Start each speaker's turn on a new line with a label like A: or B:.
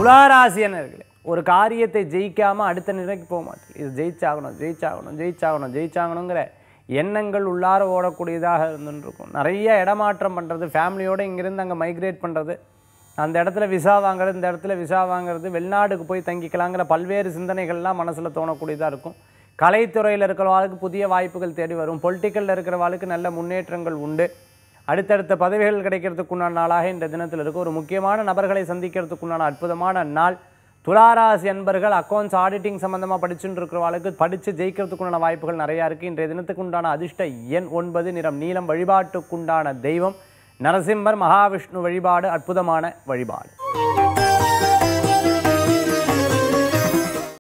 A: துளாராசியனர்களே ஒரு காரியத்தை ஜெயிக்காம அடுத்த நிலைக்கு போக மாட்டேன் இது ஜெயிச்சாகணும் ஜெயிச்சாகணும் ஜெயிச்சாகணும் ஜெயிச்சாகணுங்கிற எண்ணங்கள் உள்ளார ஓடக்கூடியதாக இருந்துட்டு இருக்கும் நிறைய இடமாற்றம் பண்ணுறது ஃபேமிலியோடு இங்கிருந்து அங்கே மைக்ரேட் பண்ணுறது அந்த இடத்துல விசா வாங்குறது இந்த இடத்துல விசா வாங்குறது வெளிநாடுக்கு போய் தங்கிக்கலாங்கிற பல்வேறு சிந்தனைகள்லாம் மனசில் தோணக்கூடியதாக இருக்கும் கலைத்துறையில் இருக்கிறவாளுக்கு புதிய வாய்ப்புகள் தேடி வரும் பொலிட்டிக்கலில் இருக்கிறவாளுக்கு நல்ல முன்னேற்றங்கள் உண்டு அடுத்தடுத்த பதவிகள் கிடைக்கிறதுக்குண்டான நாளாக இந்த தினத்தில் இருக்கும் ஒரு முக்கியமான நபர்களை சந்திக்கிறதுக்குண்டான அற்புதமான நாள் துளாராசி அன்பர்கள் அக்கௌண்ட்ஸ் ஆடிட்டிங் சம்மந்தமாக படிச்சுட்டு இருக்கிறவாளுக்கு படித்து ஜெயிக்கிறதுக்குண்டான வாய்ப்புகள் நிறையா இருக்குது இன்றைய தினத்துக்கு உண்டான அதிர்ஷ்ட எண் ஒன்பது நிறம் நீலம் வழிபாட்டுக்குண்டான தெய்வம் நரசிம்மர் மகாவிஷ்ணு வழிபாடு அற்புதமான வழிபாடு